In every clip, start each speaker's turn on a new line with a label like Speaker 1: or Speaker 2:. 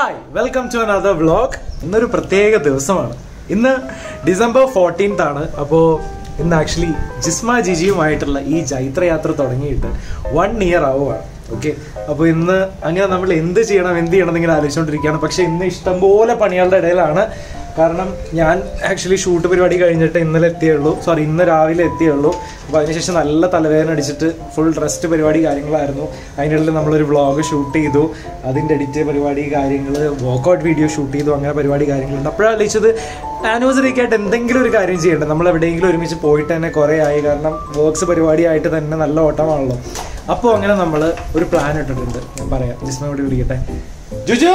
Speaker 1: Hi welcome to another vlog ഇന്നൊരു പ്രത്യേക ദിവസമാണ് ഇന്ന് ഡിസംബർ ഫോർട്ടീൻത്ത് ആണ് അപ്പോൾ ഇന്ന് ആക്ച്വലി ജിസ്മ ജിജിയുമായിട്ടുള്ള ഈ ജൈത്രയാത്ര തുടങ്ങിയിട്ട് വൺ ഇയർ ആവുകയാണ് ഓക്കെ അപ്പോൾ ഇന്ന് അങ്ങനെ നമ്മൾ എന്ത് ചെയ്യണം എന്ത് ചെയ്യണം എന്നിങ്ങനെ ആലോചിച്ചുകൊണ്ടിരിക്കുകയാണ് പക്ഷേ ഇന്ന് ഇഷ്ടംപോലെ പണികളുടെ ഇടയിലാണ് കാരണം ഞാൻ ആക്ച്വലി ഷൂട്ട് പരിപാടി കഴിഞ്ഞിട്ട് ഇന്നലെ എത്തിയുള്ളൂ സോറി ഇന്ന് രാവിലെ എത്തിയുള്ളൂ അപ്പോൾ അതിനുശേഷം നല്ല തലവേദന അടിച്ചിട്ട് ഫുൾ റെസ്റ്റ് പരിപാടി കാര്യങ്ങളായിരുന്നു അതിനിടയിൽ നമ്മളൊരു വ്ളോഗ് ഷൂട്ട് ചെയ്തു അതിൻ്റെ എഡിറ്റ് പരിപാടി കാര്യങ്ങൾ വർക്കൗട്ട് വീഡിയോ ഷൂട്ട് ചെയ്തു അങ്ങനെ പരിപാടി കാര്യങ്ങളുണ്ട് അപ്പോഴാണ് ആലോചിച്ചത് ആനിവേഴ്സറിക്ക് ആയിട്ട് എന്തെങ്കിലും ഒരു കാര്യം ചെയ്യണ്ടേ നമ്മൾ എവിടെയെങ്കിലും ഒരുമിച്ച് പോയിട്ട് തന്നെ കുറേ ആയി കാരണം വർക്ക്സ് പരിപാടിയായിട്ട് തന്നെ നല്ല ഓട്ടമാണല്ലോ അപ്പോൾ അങ്ങനെ നമ്മൾ ഒരു പ്ലാൻ ഇട്ടിട്ടുണ്ട് ഞാൻ പറയാം ജിസ്മയോട് വിളിക്കട്ടെ ജുജു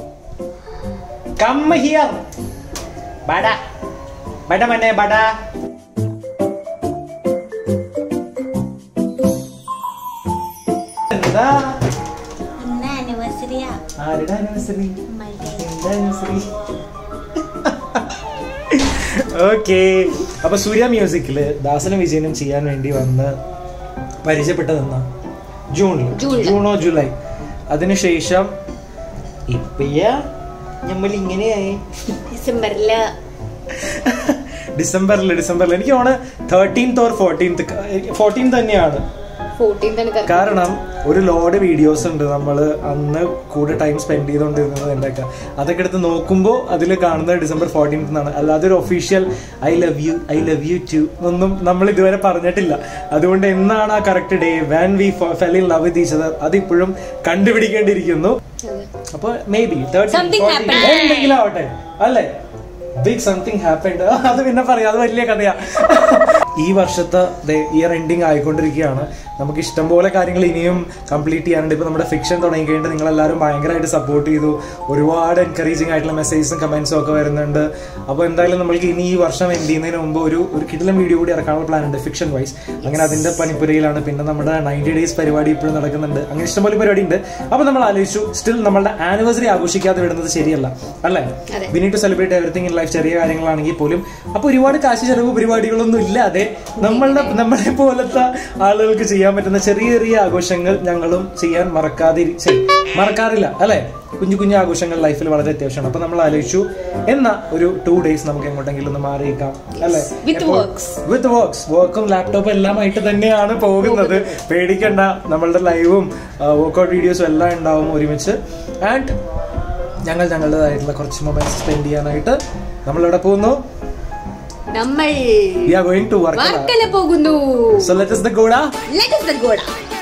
Speaker 1: കം ഹിയർ ബട ബട മനെ ബട എന്താ
Speaker 2: ഇന്ന് ആനിവേഴ്സറിയാ
Speaker 1: ആരുടെ ആനിവേഴ്സറി എന്റെ ആനിവേഴ്സറി ഓക്കെ അപ്പൊ സൂര്യ മ്യൂസിക്കില് ദാസനും വിജയനും ചെയ്യാൻ വേണ്ടി വന്ന് പരിചയപ്പെട്ടതെന്നാ ജൂണിൽ
Speaker 2: ജൂണില്.
Speaker 1: ജൂണോ ജൂലൈ അതിനുശേഷം ഇപ്പയ നമ്മൾ ഇങ്ങനെയായി
Speaker 2: ഡിസംബറില്
Speaker 1: ഡിസംബറിൽ ഡിസംബറിൽ എനിക്ക് തോന്നുന്നു തേർട്ടീൻത്ത് ഓർ ഫോർട്ടീൻത്ത് ഫോർട്ടീൻ തന്നെയാണ്
Speaker 2: ഫോർട്ടീൻത്
Speaker 1: കാരണം ഒരു ലോഡ് വീഡിയോസ് ഉണ്ട് നമ്മൾ അന്ന് കൂടെ ടൈം സ്പെൻഡ് ചെയ്തുകൊണ്ടിരുന്നത് എൻ്റെ ഒക്കെ അതൊക്കെ എടുത്ത് നോക്കുമ്പോൾ അതിൽ കാണുന്നത് ഡിസംബർ ഫോർട്ടീൻത്ത് എന്നാണ് അല്ലാതെ ഒരു official I love you I love you too ഒന്നും നമ്മൾ ഇതുവരെ പറഞ്ഞിട്ടില്ല അതുകൊണ്ട് എന്നാണ് ആ correct day when we fell in love with each other അതിപ്പോഴും കണ്ടുപിടിക്കേണ്ടിയിരിക്കുന്നു അപ്പൊ മേ ബി
Speaker 2: Something happened.
Speaker 1: എന്തെങ്കിലും ആവട്ടെ അല്ലേ ബിഗ് സംതിങ് ഹാപ്പൻഡ് അത് പിന്നെ പറയാം അത് വലിയ കഥയാ ഈ വർഷത്തെ ഇയർ എൻഡിങ് ആയിക്കൊണ്ടിരിക്കുകയാണ് നമുക്ക് ഇഷ്ടംപോലെ കാര്യങ്ങൾ ഇനിയും കംപ്ലീറ്റ് ചെയ്യാനുണ്ട് ഇപ്പൊ നമ്മുടെ ഫിക്ഷൻ തുടങ്ങി കഴിഞ്ഞിട്ട് നിങ്ങൾ എല്ലാവരും ഭയങ്കരമായിട്ട് സപ്പോർട്ട് ചെയ്തു ഒരുപാട് എൻകറേജിങ് ആയിട്ടുള്ള മെസ്സേജസും കമന്റ്സും ഒക്കെ വരുന്നുണ്ട് അപ്പോൾ എന്തായാലും നമ്മൾക്ക് ഇനി ഈ വർഷം എൻഡ് ചെയ്യുന്നതിന് മുമ്പ് ഒരു ഒരു കിടിലം വീഡിയോ കൂടി ഇറക്കാനുള്ള പ്ലാൻ ഉണ്ട് ഫിക്ഷൻ വൈസ് അങ്ങനെ അതിന്റെ പണിപ്പുരയിലാണ് പിന്നെ നമ്മുടെ നയൻറ്റി ഡേയ്സ് പരിപാടി ഇപ്പോഴും നടക്കുന്നുണ്ട് അങ്ങനെ ഇഷ്ടംപോലെ പരിപാടി ഉണ്ട് അപ്പോൾ നമ്മൾ ആലോചിച്ചു സ്റ്റിൽ നമ്മളുടെ ആനിവേഴ്സറി ആഘോഷിക്കാതെ വിടുന്നത് ശരിയല്ല അല്ലേ
Speaker 2: അതെ.
Speaker 1: We need to celebrate everything in life ചെറിയ കാര്യങ്ങളാണെങ്കിൽ പോലും അപ്പൊ ഒരുപാട് കാശ് ചെലവ് പരിപാടികളൊന്നും ഇല്ലാതെ നമ്മളുടെ നമ്മളെ പോലത്തെ ആളുകൾക്ക് ചെയ്യാൻ പറ്റുന്ന ചെറിയ ചെറിയ ആഘോഷങ്ങൾ ഞങ്ങളും ചെയ്യാൻ മറക്കാതെ മറക്കാറില്ല അല്ലെ കുഞ്ഞു കുഞ്ഞു ആഘോഷങ്ങൾ ലൈഫിൽ വളരെ അത്യാവശ്യമാണ് അപ്പൊ നമ്മൾ ആലോചിച്ചു എന്നാ ഒരു ടു ഡേയ്സ് നമുക്ക് എങ്ങോട്ടെങ്കിലും ഒന്ന് മാറിയേക്കാം അല്ലെ
Speaker 2: With works.
Speaker 1: വിത്ത് വർക്ക്സ് വർക്കും ലാപ്ടോപ്പും എല്ലാമായിട്ട് തന്നെയാണ് പോകുന്നത് പേടിക്കണ്ട നമ്മളുടെ ലൈവും വർക്കൗട്ട് വീഡിയോസും എല്ലാം ഉണ്ടാവും ഒരുമിച്ച് ആൻഡ് ഞങ്ങൾ ഞങ്ങളുടേതായിട്ടുള്ള കുറച്ച് മൊമെന്റ്സ് സ്പെൻഡ് ചെയ്യാനായിട്ട് നമ്മൾ എവിടെ പോകുന്നു
Speaker 2: നമ്മൾ
Speaker 1: we are going to work
Speaker 2: Varkala പോകുന്നു
Speaker 1: സോ ലെറ്റ് us the ഗോഡ
Speaker 2: Let us the ഗോഡ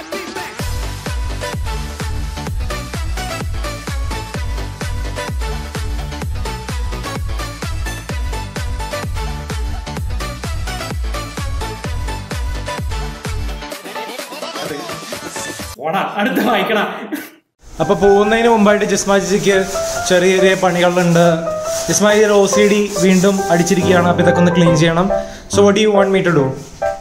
Speaker 1: ഓടാ അടുത്ത വായിക്കണ അപ്പൊ പോകുന്നതിന് മുമ്പായിട്ട് ജിസ്മാജിക്ക് ചെറിയ ചെറിയ പണികളുണ്ട് ജിസ്മാജി ഒ സി ഡി വീണ്ടും അടിച്ചിരിക്കുകയാണ് അപ്പൊ ഇതൊക്കെ ഒന്ന് ക്ലീൻ ചെയ്യണം so what you want me to do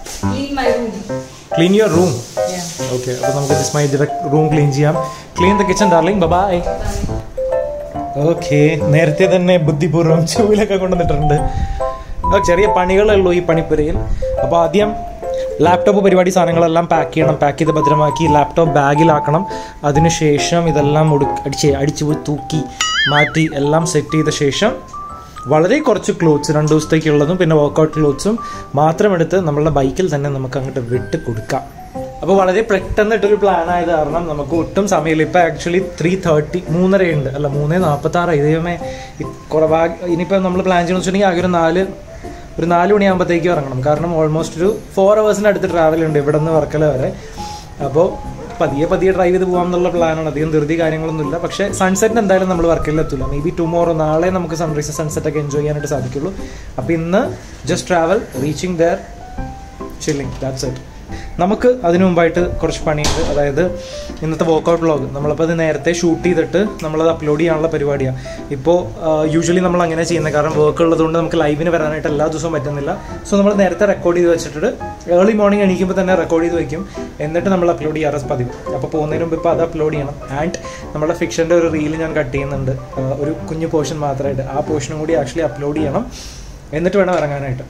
Speaker 1: clean your room okay അപ്പൊ നമുക്ക് ജിസ്മാജിയുടെ റൂം ക്ലീൻ ചെയ്യാം clean the kitchen darling bye okay നേരത്തെ തന്നെ ബുദ്ധിപൂർവ്വം ചൂലൊക്കെ കൊണ്ടുവന്നിട്ടുണ്ട് ആ, ചെറിയ പണികളേ ഉള്ളൂ ഈ പണിപ്പുരയിൽ അപ്പോൾ ആദ്യം ലാപ്ടോപ്പ് പരിപാടി സാധനങ്ങളെല്ലാം പാക്ക് ചെയ്യണം പാക്ക് ചെയ്ത് ഭദ്രമാക്കി ലാപ്ടോപ്പ് ബാഗിലാക്കണം അതിനുശേഷം ഇതെല്ലാം ഉടു അടിച്ച് അടിച്ച് പോയി തൂക്കി മാറ്റി എല്ലാം സെറ്റ് ചെയ്ത ശേഷം വളരെ കുറച്ച് ക്ലോത്ത്സ് രണ്ട് ദിവസത്തേക്കുള്ളതും പിന്നെ വർക്കൗട്ട് ക്ലോത്ത്സും മാത്രം എടുത്ത് നമ്മളുടെ ബൈക്കിൽ തന്നെ നമുക്ക് അങ്ങോട്ട് വിട്ട് കൊടുക്കാം അപ്പോൾ വളരെ പെട്ടെന്ന് ഇട്ടൊരു പ്ലാൻ ആയത് കാരണം നമുക്ക് ഒട്ടും സമയമില്ല ഇപ്പം ആക്ച്വലി ത്രീ തേർട്ടി മൂന്നരയുണ്ട് അല്ല മൂന്നേ നാൽപ്പത്തി ആറ് ദൈവമേ ഈ കുറവാ ഇനിയിപ്പോൾ നമ്മൾ പ്ലാൻ ചെയ്യണമെന്ന് വെച്ചിട്ടുണ്ടെങ്കിൽ ആകെ ഒരു നാല് ഒരു നാല് മണിയാകുമ്പോഴത്തേക്കും ഇറങ്ങണം കാരണം ഓൾമോസ്റ്റ് ഒരു ഫോർ അവേഴ്സിന് അടുത്ത് ട്രാവൽ ഉണ്ട് ഇവിടെ നിന്ന് വർക്കല വരെ അപ്പോൾ പതിയെ പതിയെ ഡ്രൈവ് ചെയ്ത് പോകാം എന്നുള്ള പ്ലാനാണ് അധികം ധൃതി കാര്യങ്ങളൊന്നുമില്ല പക്ഷേ സൺസെറ്റിന് എന്തായാലും നമ്മൾ വർക്കിൽ എത്തില്ല മേ ബി ടുമോറോ നാളെ നമുക്ക് സൺറൈസ് സൺസെറ്റ് ഒക്കെ എൻജോയ് ചെയ്യാനായിട്ട് സാധിക്കുള്ളൂ അപ്പോൾ ഇന്ന് just travel reaching there chilling that's it നമുക്ക് അതിനു മുമ്പായിട്ട് കുറച്ച് പണിയുണ്ട് അതായത് ഇന്നത്തെ വർക്കൗട്ട് വ്ളോഗ് നമ്മളപ്പോൾ അത് നേരത്തെ ഷൂട്ട് ചെയ്തിട്ട് നമ്മളത് അപ്ലോഡ് ചെയ്യാനുള്ള പരിപാടിയാണ് ഇപ്പോൾ യൂഷ്വലി നമ്മൾ അങ്ങനെ ചെയ്യുന്നത് കാരണം വർക്ക് ഉള്ളതുകൊണ്ട് നമുക്ക് ലൈവിന് വരാനായിട്ട് എല്ലാ ദിവസവും പറ്റുന്നില്ല സോ നമ്മൾ നേരത്തെ റെക്കോർഡ് ചെയ്ത് വെച്ചിട്ട് ഏർലി മോർണിംഗ് എണീക്കുമ്പോൾ തന്നെ റെക്കോർഡ് ചെയ്ത് വെക്കും എന്നിട്ട് നമ്മൾ അപ്ലോഡ് ചെയ്യാറ് പതിവ് അപ്പോൾ പോകുന്നതിന് മുമ്പ് ഇപ്പോൾ അത് അപ്ലോഡ് ചെയ്യണം ആൻഡ് നമ്മുടെ ഫിക്ഷൻ്റെ ഒരു റീൽ ഞാൻ കട്ട് ചെയ്യുന്നുണ്ട് ആ, ഒരു കുഞ്ഞു പോർഷൻ മാത്രമായിട്ട് ആ പോർഷനും കൂടി ആക്ച്വലി അപ്ലോഡ് ചെയ്യണം എന്നിട്ട് വേണം ഇറങ്ങാനായിട്ട്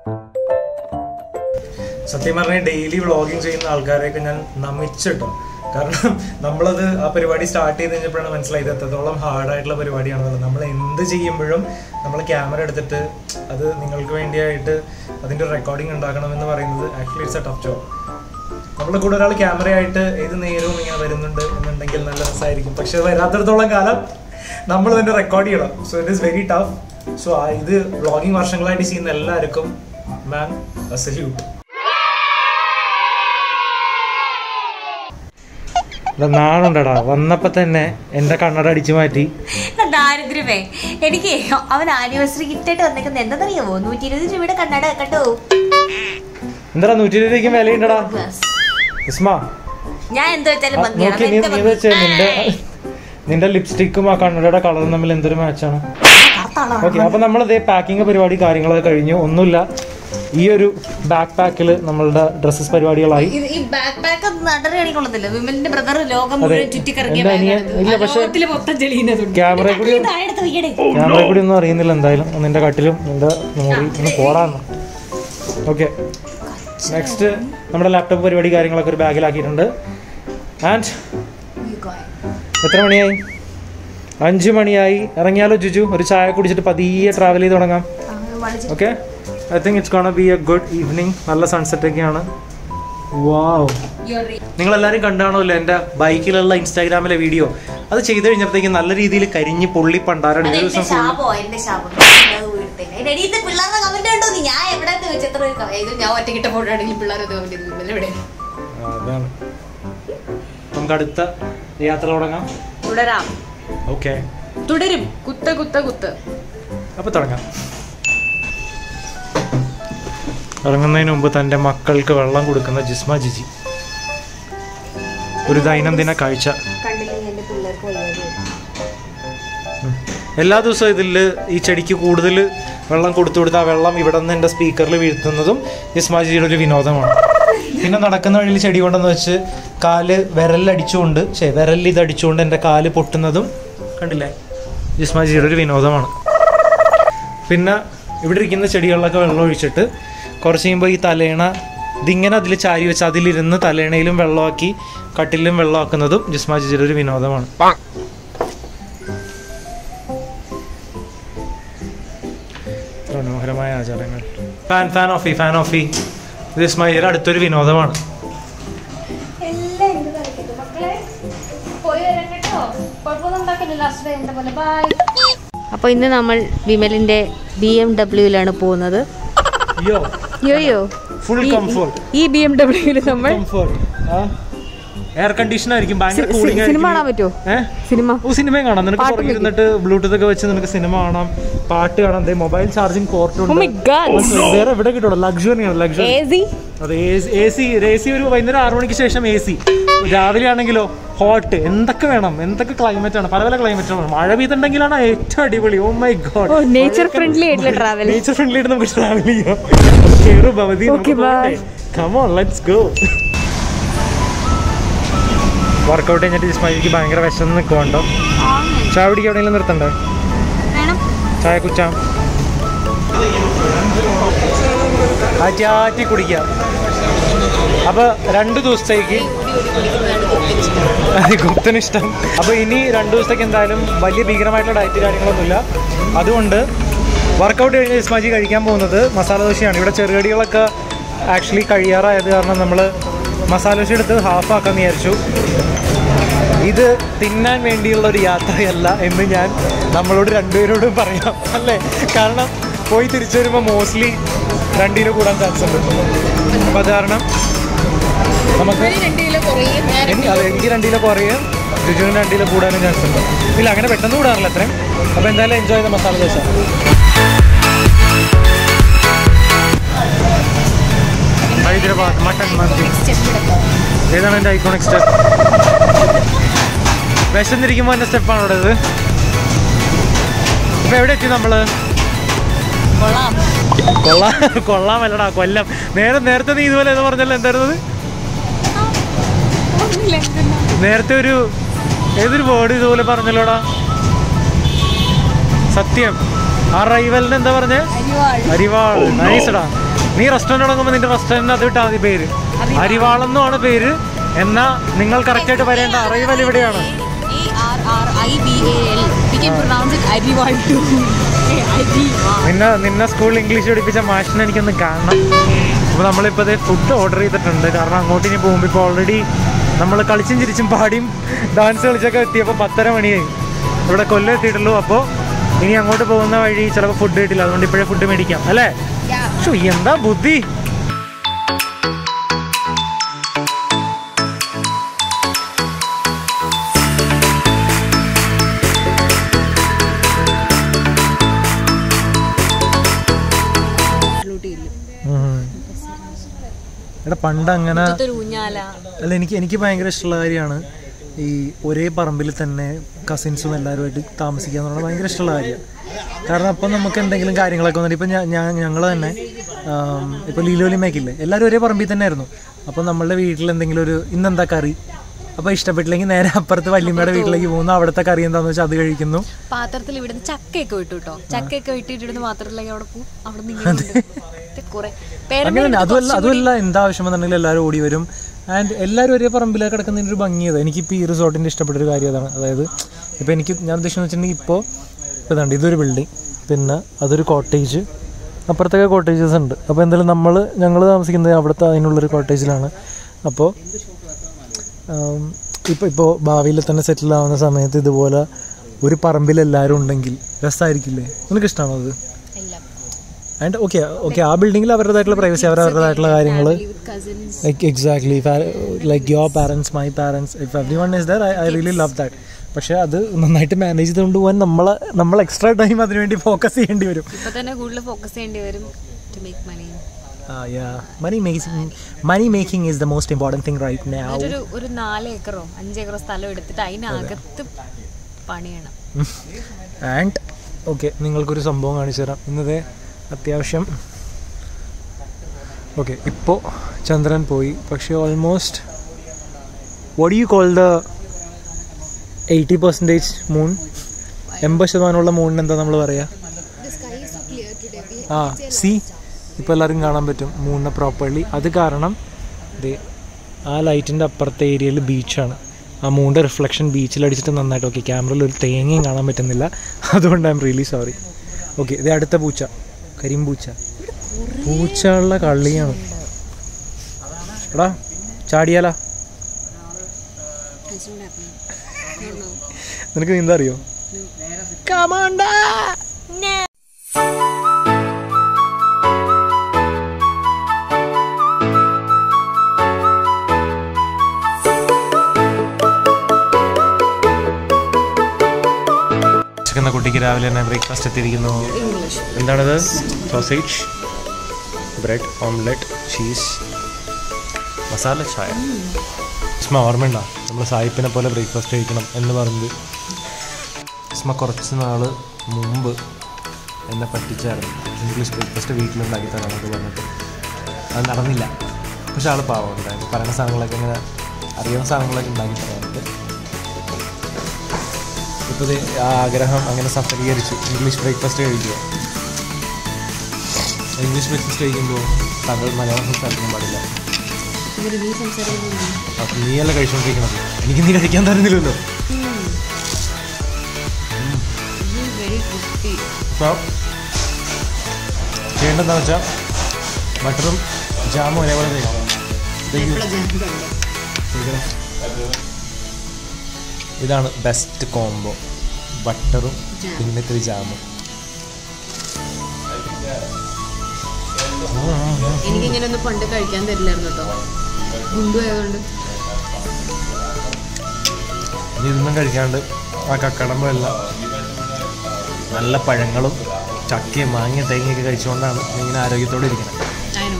Speaker 1: സത്യം പറഞ്ഞാൽ ഡെയിലി വ്ളോഗിങ് ചെയ്യുന്ന ആൾക്കാരെയൊക്കെ ഞാൻ നമിച്ചിട്ടോ കാരണം നമ്മളത് ആ പരിപാടി സ്റ്റാർട്ട് ചെയ്ത് കഴിഞ്ഞപ്പോഴാണ് മനസ്സിലായത് എത്രത്തോളം ഹാർഡായിട്ടുള്ള പരിപാടിയാണെന്നുള്ളത് നമ്മൾ എന്ത് ചെയ്യുമ്പോഴും നമ്മൾ ക്യാമറ എടുത്തിട്ട് അത് നിങ്ങൾക്ക് വേണ്ടിയായിട്ട് അതിൻ്റെ റെക്കോർഡിംഗ് ഉണ്ടാക്കണമെന്ന് പറയുന്നത് actually it's a tough job നമ്മുടെ കൂടെ ഒരാൾ ക്യാമറയായിട്ട് ഏത് നേരവും ഇങ്ങനെ വരുന്നുണ്ട് എന്നുണ്ടെങ്കിൽ നല്ല രസമായിരിക്കും പക്ഷെ അത് വരാത്തിടത്തോളം കാലം നമ്മൾ തന്നെ റെക്കോർഡ് ചെയ്യണം so it is very tough so ഇത് വ്ളോഗിങ് വർഷങ്ങളായിട്ട് ചെയ്യുന്ന എല്ലാവർക്കും മാം സല്യൂട്ട് നാണുണ്ടടാ വന്നപ്പോ തന്നെ എന്റെ കണ്ണട അടിച്ചു മാറ്റി
Speaker 3: ഇതാ ദാരിദ്ര്യമേ എനിക്ക് അവൻ ആനിവേഴ്സറി ഗിഫ്റ്റ് ആയിട്ട് വന്നേക്കുന്നത് എന്താണെന്നറിയാമോ നൂറ്റി ഇരുപത് രൂപയുടെ കണ്ണട കേട്ടോ
Speaker 1: എന്താ നൂറ്റി ഇരുപതിലേക്ക് വിലയുണ്ടടാ ഇസ്മാ
Speaker 3: ഞാൻ എന്താ വെച്ചാലും
Speaker 1: ആ,
Speaker 3: ഭംഗിയാണ്
Speaker 1: നോക്കി നീ
Speaker 3: അതെന്റെ
Speaker 1: നീ വെച്ചേ നിന്റെ നിന്റെ ലിപ്സ്റ്റിക്കും ആ കണ്ണടയുടെ കളറും തമ്മിൽ എന്തൊരു മാച്ചാണ്
Speaker 3: കറുത്താണോ?
Speaker 1: ഓക്കെ അപ്പൊ നമ്മളിതേ പാക്കിംഗ് പരിപാടി കാര്യങ്ങളൊക്കെ കഴിഞ്ഞു ഒന്നുമില്ല ഈ ഒരു ബാക്ക് പാക്കിൽ നമ്മളുടെ ഡ്രസ്സസ് പരിപാടികളായി
Speaker 3: ഇത് ഈ ബാക്ക് പാക്ക് നടറി കാണിക്കൊള്ളത്തില്ല വിമലിന്റെ ബ്രദർ ലോകം
Speaker 1: അതെ.
Speaker 3: മുഴുവൻ ചുറ്റിക്കറങ്ങിയ
Speaker 1: എന്റെ അനിയൻ-
Speaker 3: ബാഗാണിത്.
Speaker 1: ഇല്ല,
Speaker 3: ആ
Speaker 1: പക്ഷേ-
Speaker 3: ലോകത്തില് മൊത്തം ചെളിയുന്നതുണ്ട്
Speaker 1: ക്യാമറ കൂടി
Speaker 3: എടുത്ത് വീടെ
Speaker 1: ക്യാമറ കൂടി ഒന്നും അറിയുന്നില്ല എന്തായാലും നിന്റെ കട്ടിലും നിന്റെ മുറി ഒന്ന് പോടാന്ന് ഓക്കെ നെക്സ്റ്റ് നമ്മുടെ ലാപ്ടോപ്പ് പരിപാടി കാര്യങ്ങളൊക്കെ ഒരു ബാഗിലാക്കിയിട്ടുണ്ട് ആൻഡ് എത്ര മണിയായി അഞ്ചു മണിയായി ഇറങ്ങിയാലോ ജുജു ഒരു ചായ കുടിച്ചിട്ട് പതിയെ ട്രാവൽ ചെയ്ത് തുടങ്ങാം okay I think it's gonna be a good evening നല്ല സൺസെറ്റ് ഒക്കെയാണ് വാവ് നിങ്ങൾ എല്ലാവരും കണ്ടാണല്ലോ എൻ്റെ ബൈക്കിലുള്ള ഇൻസ്റ്റാഗ്രാമിലെ വീഡിയോ അത് ചെയ്ത് കഴിഞ്ഞപ്പോഴത്തേക്ക് നല്ല രീതിയിൽ കരിഞ്ഞ് പൊള്ളി പണ്ടാരടി ഒരു
Speaker 3: അതെന്റെ
Speaker 1: ദിവസം full-
Speaker 3: ശാപോ എന്റെ ശാപം ഞാനത് വീഴ്ത്തില്ല. എന്റെ അടിയിലത്തെ പിള്ളേരുടെ കമന്റ് ഉണ്ടോ നീ ഞാൻ എവിടെ വെച്ച് എത്ര ഒരു ക- ഇത് ഞാൻ ഒറ്റക്കിട്ട ഫോട്ടോ ആണെങ്കിൽ പിള്ളേരത് കമന്റ് ചെയ്തു വിമൽ എവിടെ
Speaker 1: ആ, അതാണ് നമുക്ക് അടുത്ത യാത്ര തുടങ്ങാം
Speaker 2: തുടരാം
Speaker 1: ഓക്കെ
Speaker 2: തുടരും കുത്ത് കുത്ത് കുത്ത്
Speaker 1: അപ്പൊ തുടങ്ങാം ഇറങ്ങുന്നതിന് മുമ്പ് തൻ്റെ മക്കൾക്ക് വെള്ളം കൊടുക്കുന്ന ജിസ്മ ജിജി ഒരു ദൈനംദിന കാഴ്ച
Speaker 3: കണ്ടില്ലെങ്കിൽ എന്റെ പിള്ളേർക്ക് വയ്യാതെ
Speaker 1: ഉം. എല്ലാ ദിവസവും ഇതിൽ ഈ ചെടിക്ക് കൂടുതൽ വെള്ളം കൊടുത്തു കൊടുത്ത് ആ വെള്ളം ഇവിടെ നിന്ന് എൻ്റെ സ്പീക്കറിൽ വീഴ്ത്തുന്നതും ജിസ്മ ജിജിയുടെ ഒരു വിനോദമാണ് പിന്നെ നടക്കുന്ന വഴിയിൽ ചെടി കൊണ്ടെന്ന് വെച്ച് കാല് വിരലടിച്ചുകൊണ്ട് ശേ വിരലിൽ ഇത് അടിച്ചുകൊണ്ട് എൻ്റെ കാല് പൊട്ടുന്നതും കണ്ടില്ലേ ജിസ്മ ജിജിയുടെ ഒരു വിനോദമാണ് പിന്നെ ഇവിടെ ഇരിക്കുന്ന ചെടികളിലൊക്കെ വെള്ളം ഒഴിച്ചിട്ട് കുറച്ച് കഴിയുമ്പോൾ ഈ തലേണ ഇതിങ്ങനെ അതിൽ ചാരി വെച്ച് അതിലിരുന്ന് തലേണയിലും വെള്ളമാക്കി കട്ടിലും വെള്ളമാക്കുന്നതും ജിസ്മ ജിജിയുടെ ഒരു വിനോദമാണ് ഇത്ര മനോഹരമായ ആചാരങ്ങൾ ഫാൻ ഫാൻ ഓഫി ഫാൻ ഓഫി ഇത് ഇസ്മായിലിയുടെ അടുത്തൊരു വിനോദമാണ്
Speaker 2: അപ്പൊ ഇന്ന് നമ്മൾ വിമലിന്റെ ബി എം ഡബ്ല്യൂയിലാണ് പോകുന്നത്
Speaker 1: അയ്യോ
Speaker 2: യോയോ
Speaker 1: ഫുൾ കംഫോർട്ട്
Speaker 2: ഈ ബി എം ഡബ്ല്യൂയിൽ നമ്മൾ
Speaker 1: കംഫോർട്ട് എയർ കണ്ടീഷൻ ആയിരിക്കും ഭയങ്കര കൂളിംഗ്
Speaker 2: സിനിമ കാണാൻ പറ്റുമോ
Speaker 1: ഏഹ്
Speaker 2: സിനിമ
Speaker 1: ഓ സിനിമയും കാണാം നിനക്ക്
Speaker 2: പാട്ടും
Speaker 1: പുറകിൽ ഇരുന്നിട്ട് ബ്ലൂടൂത്ത് ഒക്കെ വെച്ച് നിനക്ക് സിനിമ കാണാം പാട്ട് കാണാം ദേ mobile charging port
Speaker 2: Oh my God.
Speaker 1: വേറെ എവിടെ കിട്ടുള്ളൂ ലക്ഷറി ആണ് ലക്ഷറി
Speaker 2: എ സി
Speaker 1: അതെ എ സി എ സി ഒരു വൈകുന്നേരം ആറു മണിക്ക് ശേഷം എ സി രാവിലെ ആണെങ്കിലോ ഹോട്ട് എന്തൊക്കെ വേണം എന്തൊക്കെ ക്ലൈമറ്റ് ആണ് പല പല ക്ലൈമറ്റ് ആണ് മഴ പെയ്തുണ്ടെങ്കിലാണ് ഏറ്റവും അടിപൊളി oh my God
Speaker 2: oh nature friendly ആയിട്ടുള്ള ട്രാവൽ
Speaker 1: നേച്ചർ ഫ്രണ്ട്ലി ആയിട്ട് നമുക്ക് ട്രാവൽ ചെയ്യാം കേറു ഭവതി
Speaker 2: Okay, bye.
Speaker 1: Come on let's go workout കഴിഞ്ഞിട്ട് ജിസ്മാജിക്ക് ഭയങ്കര വിശന്ന് നിൽക്കുന്നുണ്ടോ ചായ പിടിക്ക് എവിടെയെങ്കിലും നിർത്തണ്ടേ
Speaker 2: വേണം
Speaker 1: ചായ കുച്ചാം ആറ്റി ആറ്റി കുടിക്കാം അപ്പൊ രണ്ട് ദിവസത്തേക്ക് ഗുപ്തന് ഇഷ്ടം അപ്പൊ ഇനി രണ്ട് ദിവസത്തേക്ക് എന്തായാലും വലിയ ഭീകരമായിട്ടുള്ള ഡയറ്റ് കാര്യങ്ങളൊന്നുമില്ല അതുകൊണ്ട് വർക്കൗട്ട് കഴിഞ്ഞ് ഇസ്മാജി കഴിക്കാൻ പോകുന്നത് മസാല ദോശയാണ് ഇവിടെ ചെറുകടികളൊക്കെ ആക്ച്വലി കഴിയാറായത് കാരണം നമ്മൾ മസാല ദോശ എടുത്ത് ഹാഫ് ആക്കാൻ വിചാരിച്ചു ഇത് തിന്നാൻ വേണ്ടിയുള്ള ഒരു യാത്രയല്ല എന്ന് ഞാൻ നമ്മളോട് രണ്ടുപേരോടും പറയാം അല്ലേ കാരണം പോയി തിരിച്ചു വരുമ്പോൾ മോസ്റ്റ്ലി രണ്ട് കിലോ കൂടാൻ ചാൻസ് ഉണ്ട് അപ്പം അത് കാരണം നമുക്ക് എനിക്ക് അതെ എനിക്ക് രണ്ട് കിലോ കുറയും രുചുവിന് രണ്ട് കിലോ കൂടാനും ചാൻസ് ഉണ്ട് ഇല്ല അങ്ങനെ പെട്ടെന്ന് കൂടാറില്ല അത്രയും അപ്പോൾ എന്തായാലും എൻജോയ് ചെയ്ത മസാല ദോശ ഹൈദരാബാദ് മട്ടൺ മന്തി ഏതാണ് എൻ്റെ ഐക്കോണിക് സ്റ്റെപ്പ് വിശന്നിരിക്കുമ്പോൾ എൻ്റെ സ്റ്റെപ്പാണ് ഇവിടെ ഇത് ഇപ്പൊ എവിടെ എത്തി നമ്മള്
Speaker 3: കൊള്ളാം
Speaker 1: കൊള്ളാം കൊള്ളാമല്ലടാ കൊല്ലം നേരെ നേരത്തെ നീ ഇതുപോലെ എന്ന് പറഞ്ഞല്ലോ എന്തായിരുന്നത് നേരത്തെ ഒരു ഏതൊരു വേർഡ് ഇതുപോലെ പറഞ്ഞല്ലോടാ സത്യം ആ റൈവലിന് എന്താ പറഞ്ഞേ അരിവാൾ നൈസടാ നീ റെസ്റ്റോറൻറ്റ് തുടങ്ങുമ്പോൾ നിന്റെ റെസ്റ്റോറൻറ്റിന് അത് ഇട്ടാൽ മതി പേര് അരിവാളെന്നുമാണ് പേര് എന്നാ നിങ്ങൾ കറക്റ്റായിട്ട് വരേണ്ട അറൈവൽ ഇവിടെയാണ്
Speaker 3: A R R I V A L. We can pronounce it Arival too. Arival.
Speaker 1: നിന്നെ നിന്നെ സ്കൂളിൽ ഇംഗ്ലീഷ് പഠിപ്പിച്ച മാഷിനെ എനിക്കൊന്ന് കാണണം അപ്പോൾ നമ്മളിപ്പോൾ ഇത് ഫുഡ് ഓർഡർ ചെയ്തിട്ടുണ്ട് കാരണം അങ്ങോട്ട് ഇനി പോകുമ്പോൾ ഇപ്പോൾ ഓൾറെഡി നമ്മൾ കളിച്ചും ചിരിച്ചും പാടിയും ഡാൻസ് കളിച്ചൊക്കെ എത്തിയപ്പോൾ പത്തര മണിയായി ഇവിടെ കൊല്ലം എത്തിയിട്ടുള്ളൂ അപ്പോൾ ഇനി അങ്ങോട്ട് പോകുന്ന വഴി ചിലപ്പോൾ ഫുഡ് കിട്ടില്ല അതുകൊണ്ട് ഇപ്പോഴേ ഫുഡ് മേടിക്കാം അല്ലേ ഷോ എന്താ ബുദ്ധി ഉം. എടാ പണ്ട് അങ്ങനെ
Speaker 3: ഒരു ഊഞ്ഞാല
Speaker 1: അല്ല എനിക്ക് എനിക്ക് ഭയങ്കര ഇഷ്ടമുള്ള കാര്യമാണ് ഈ ഒരേ പറമ്പിൽ തന്നെ കസിൻസും എല്ലാവരുമായിട്ട് താമസിക്കുക എന്നുള്ളത് ഭയങ്കര ഇഷ്ടമുള്ള കാര്യമാണ് കാരണം അപ്പം നമുക്ക് എന്തെങ്കിലും കാര്യങ്ങളൊക്കെ വന്നിട്ട് ഇപ്പം ഞാൻ ഞാൻ ഞങ്ങൾ തന്നെ ഇപ്പോൾ ലീലോലിമേക്കില്ലേ എല്ലാവരും ഒരേ പറമ്പിൽ തന്നെ ആയിരുന്നു അപ്പം നമ്മളുടെ വീട്ടിൽ എന്തെങ്കിലും ഒരു ഇന്നെന്താ കറി അപ്പോൾ ഇഷ്ടപ്പെട്ടില്ലെങ്കിൽ നേരെ അപ്പുറത്ത് വല്യമ്മയുടെ വീട്ടിലേക്ക് പോകുന്നു അവിടുത്തെ കറി എന്താണെന്ന് വെച്ചാൽ അത് കഴിക്കുന്നു
Speaker 3: പാത്രത്തിൽ ഇവിടുന്ന് ചക്കയൊക്കെ വിട്ടു കേട്ടോ ചക്കയൊക്കെ വിട്ടിട്ടിടുന്ന മാത്രമല്ലെങ്കിൽ അവിടെ പോകും അവിടെ നിന്ന് കുറെ
Speaker 1: അങ്ങനെ തന്നെ അതുമല്ല അതുമല്ല എന്താവശ്യം വന്നിട്ടുണ്ടെങ്കിൽ എല്ലാവരും ഓടി വരും ആൻഡ് എല്ലാവരും ഒരേ പറമ്പിലേക്ക് കിടക്കുന്നതിന് ഒരു ഭംഗിയത് എനിക്കിപ്പോൾ ഈ റിസോർട്ടിൻ്റെ ഇഷ്ടപ്പെട്ട ഒരു കാര്യം അതാണ് അതായത് ഇപ്പോൾ എനിക്ക് ഞാൻ ഉദ്ദേശിക്കുന്നത് വെച്ചിട്ടുണ്ടെങ്കിൽ ഇപ്പോൾ ഇപ്പോൾ ഇതുണ്ട് ഇതൊരു ബിൽഡിംഗ് പിന്നെ അതൊരു കോട്ടേജ് അപ്പുറത്തൊക്കെ കോട്ടേജസ് ഉണ്ട് അപ്പോൾ എന്തായാലും നമ്മൾ ഞങ്ങൾ താമസിക്കുന്നത് അവിടുത്തെ അതിനുള്ളൊരു കോട്ടേജിലാണ് അപ്പോൾ ഇപ്പോൾ ഇപ്പോൾ ഭാവിയിൽ തന്നെ സെറ്റിൽ ആവുന്ന സമയത്ത് ഇതുപോലെ ഒരു പറമ്പിൽ എല്ലാവരും ഉണ്ടെങ്കിൽ രസമായിരിക്കില്ലേ നിനക്ക് ഇഷ്ടമാണോ അത്
Speaker 3: എല്ലാം
Speaker 1: ആൻഡ് ഓക്കെ ഓക്കെ ആ ബിൽഡിങ്ങിൽ അവരുടേതായിട്ടുള്ള പ്രൈവസി അവരവരുടേതായിട്ടുള്ള കാര്യങ്ങൾ
Speaker 3: cousins
Speaker 1: like exactly if I, like your parents my parents if everyone is there I, I really love that പക്ഷെ അത് നന്നായിട്ട് മാനേജ് ചെയ്തുകൊണ്ട് പോകാൻ നമ്മളെ നമ്മൾ എക്സ്ട്രാ ടൈം അതിനുവേണ്ടി ഫോക്കസ് ചെയ്യേണ്ടി വരും
Speaker 3: ഇപ്പൊ തന്നെ കൂടുതൽ ഫോക്കസ് ചെയ്യേണ്ടി വരും to make money
Speaker 1: money making money making is the most important thing right now
Speaker 3: ഒരു ഒരു നാല് ഏക്കറോ അഞ്ച് ഏക്കറോ സ്ഥലം എടുത്തിട്ട് അതിനകത്ത് പണിയണം
Speaker 1: ആൻഡ് ഓക്കെ നിങ്ങൾക്കൊരു സംഭവം കാണിച്ചു തരാം ഇന്നത്തെ അത്യാവശ്യം ഓക്കെ ഇപ്പോൾ ചന്ദ്രൻ പോയി പക്ഷേ almost what you call the eighty percentage moon എൺപത് ശതമാനമുള്ള മൂണിന് എന്താ നമ്മൾ പറയുക ആ സി ഇപ്പോൾ എല്ലാവരും കാണാൻ പറ്റും മൂണിനെ പ്രോപ്പർലി അത് കാരണം ദേ ആ ലൈറ്റിൻ്റെ അപ്പുറത്തെ ഏരിയയിൽ ബീച്ചാണ് ആ മൂണിൻ്റെ റിഫ്ലക്ഷൻ ബീച്ചിൽ അടിച്ചിട്ട് നന്നായിട്ട് ഓക്കെ ക്യാമറയിൽ ഒരു തേങ്ങയും കാണാൻ പറ്റുന്നില്ല അതുകൊണ്ട് I'm really sorry okay ഇത് അടുത്ത പൂച്ച കരിമ്പൂച്ച പൂച്ചയുള്ള കള്ളിയാണ് എടാ ചാടിയാലാ നിനക്ക് നീന്താ അറിയോ ഉച്ചക്കുന്ന കുട്ടിക്ക് രാവിലെ തന്നെ ബ്രേക്ക്ഫാസ്റ്റ് എത്തിയിരിക്കുന്നു എന്താണത് sausage bread omelette cheese masala chai സ്മ ഓർമ്മയുണ്ടോ നമ്മൾ സായിപ്പിനെ പോലെ ബ്രേക്ക്ഫാസ്റ്റ് കഴിക്കണം എന്ന് പറഞ്ഞത് സ്മ കുറച്ച് നാൾ മുമ്പ് എന്നെ പറ്റിച്ചായിരുന്നു ഇംഗ്ലീഷ് ബ്രേക്ക്ഫാസ്റ്റ് വീട്ടിലുണ്ടാക്കി തരാമെന്നൊക്കെ പറഞ്ഞിട്ട് അത് നടന്നില്ല പക്ഷെ ആൾ പാവം ഉണ്ടായിരുന്നു പറയുന്ന സാധനങ്ങളൊക്കെ ഇങ്ങനെ അറിയാവുന്ന സാധനങ്ങളൊക്കെ ഉണ്ടാക്കി തരാറുണ്ട് ഇപ്പോൾ ഇത് ആ ആഗ്രഹം അങ്ങനെ സഫലീകരിച്ചു ഇംഗ്ലീഷ് ബ്രേക്ക്ഫാസ്റ്റ് കഴിക്കുക ഇംഗ്ലീഷ് ബ്രേക്ക്ഫാസ്റ്റ് കഴിക്കുമ്പോൾ താങ്കൾ മലയാളം സംസാരിക്കാൻ പാടില്ല അപ്പം നീയല്ല കഴിച്ചുകൊണ്ടിരിക്കണത് എനിക്ക് നീ കഴിക്കാൻ തരുന്നില്ലല്ലോ
Speaker 3: വെരി ക്രിസ്പി
Speaker 1: അപ്പോൾ ചെയ്യേണ്ടതെന്ന് വെച്ചാൽ ബട്ടറും ജാമും ഒരേപോലെ തേക്കണം തേക്കണം. ഇതാണ് ബെസ്റ്റ് കോംബോ ബട്ടറും പിന്നെ ഇത്തിരി ജാമും
Speaker 3: എനിക്കിങ്ങനെ ഒന്നും പണ്ട് കഴിക്കാൻ തരില്ലായിരുന്നു കേട്ടോ ഗുണ്ടു ആയതുകൊണ്ട്
Speaker 1: ഇനി ഇതൊന്നും കഴിക്കാണ്ട് ആ കക്കടമ്പെല്ലാം നല്ല പഴങ്ങളും ചക്കയും മാങ്ങയും തേങ്ങയൊക്കെ കഴിച്ചുകൊണ്ടാണ് നീ ഇങ്ങനെ ആരോഗ്യത്തോടെ ഇരിക്കുന്നത്
Speaker 3: അതിനോ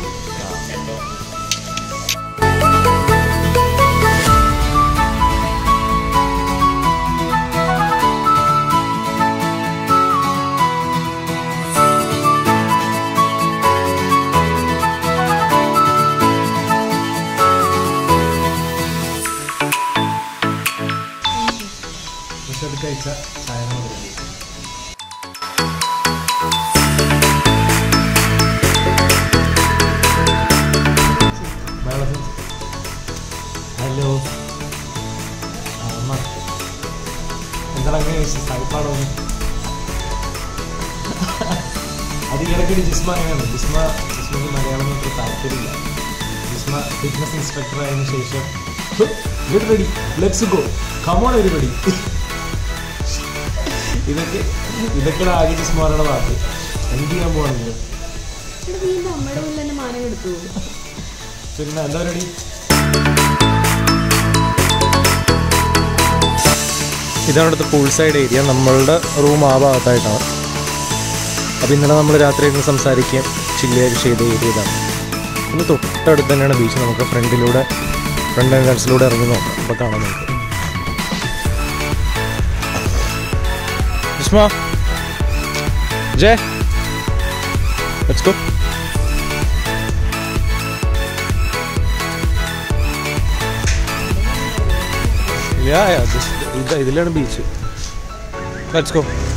Speaker 1: പക്ഷെ അത് കഴിച്ച സാധനം ഹലോ നിങ്ങൾ അങ്ങനെ സൈപ്പാണോ അത് ഇടയ്ക്കൊരു ജിസ്മ അങ്ങനെയാണ് ജിസ്മ ജിസ്മക്ക് മലയാളം അത്ര താല്പര്യമില്ല ജിസ്മ ഫിറ്റ്നസ് ഇൻസ്പെക്ടർ ആയതിനു ശേഷം get ready let's go come on എരിപടി ഇതൊക്കെ ഇതൊക്കെയാണ് ആകെ ജിസ്മാരുടെ വാക്ക് എന്ത് ചെയ്യാൻ പോകണമെങ്കിൽ പിന്നെ എന്താ പരിപാടി ഇതാണ് ഇവിടുത്തെ പൂൾ സൈഡ് ഏരിയ നമ്മളുടെ റൂം ആ ഭാഗത്തായിട്ടാണ് അപ്പോൾ ഇന്നലെ നമ്മൾ രാത്രി ഇരുന്ന് സംസാരിക്കുകയും ചില്ലിയൊക്കെ ചെയ്ത ഏരിയ ഇതാണ് ഇന്ന് തൊട്ടടുത്ത് തന്നെയാണ് ബീച്ച് നമുക്ക് ഫ്രണ്ടിലൂടെ ഫ്രണ്ട് എൻട്രൻസിലൂടെ ഇറങ്ങി നോക്കാം അപ്പോൾ കാണാം നമുക്ക് Visma Jaya let's go yeah yeah ഇത് ഇതിലാണ് ബീച്ച് ലെറ്റ്സ് ഗോ